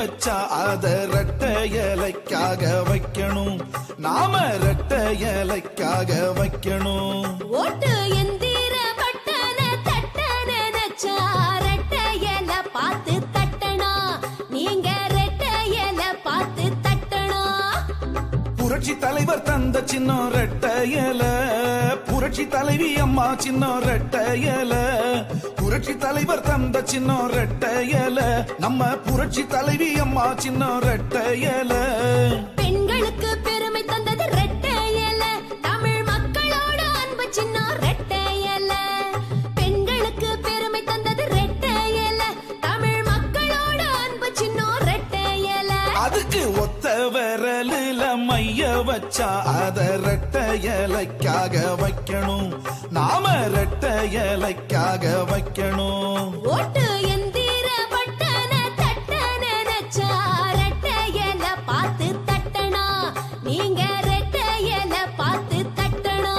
வச்சா அத ரெட்ட இலைக்காக வைக்கணும் நாம ரெட்ட இலைக்காக வைக்கணும் ஓட்டு எந்திர பட்டன தட்ட நினைச்சா ரெட்டையல பார்த்து தட்டனா நீங்க ரெட்டையல பார்த்து தட்டனா புரட்சி தலைவர் தந்த சின்ன ரெட்ட இலை புரட்சி தலைவி அம்மா சின்ன ரெட்ட இலை புரட்சி தலைவர் தந்த சின்ன ரெட்ட இலை நம்ம புரட்சி தலைவி அம்மா சின்ன ரெட்ட இலை பெண்களுக்கு பெருமை தந்தது ரெட்டையல தமிழ் மக்களோட அன்பு சின்ன ரெட்டையல பெண்களுக்கு பெருமை தந்தது ரெட்டையல தமிழ் மக்களோட அன்பு சின்ன ரெட்டையல அதுக்கு ஒத்த விரலில மைய வச்சா அத ரெட்ட இலைக்காக வைக்கணும் நாம ரெட்ட இலைக்காக வைக்கணும் ஓட்டு எந்திர பட்டன தட்ட நினைச்சா ரெட்டையல பார்த்து தட்டனா நீங்க ரெட்டையல பார்த்து தட்டனா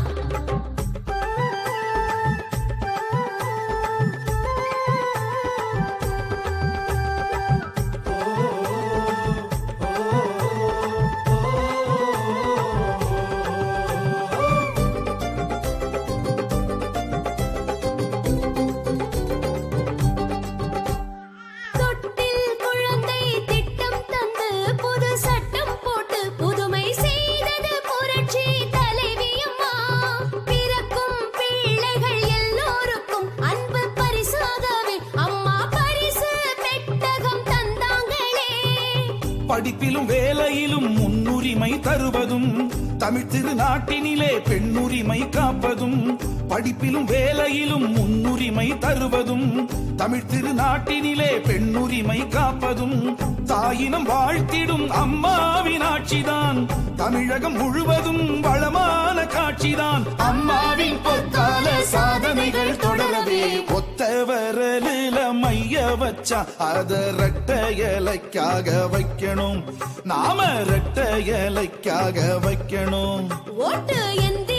தொட்டில் குழந்தை திட்டம் தந்து புது சட்டம் போட்டு புதுமை செய்தது புரட்சி தலைவியம்மா பிறக்கும் பிள்ளைகள் எல்லோருக்கும் அன்பு பரிசாகவே அம்மா பரிசு பெட்டகம் தந்தாங்களே படிப்பிலும் வேலையிலும் முன்னுரிமை தருவதும் தமிழ் திருநாட்டினிலே பெண்ணுரிமை காப்பதும் படிப்பிலும் வேலையிலும் முன்னுரிமை தருவதும் தமிழ் திருநாட்டினிலே பெண்ணுரிமை காப்பதும் தாயினம் வாழ்த்திடும் அம்மாவின் ஆட்சிதான் தமிழகம் முழுவதும் வளமான காட்சிதான் அம்மாவின் பொற்கால சாதனைகள் தொடரவே ஒத்த வரலில மைய வச்சா அத ரெட்ட இலைக்காக வைக்கணும் நாம ரெட்ட இலைக்காக வைக்கணும் ஓட்டு எந்திர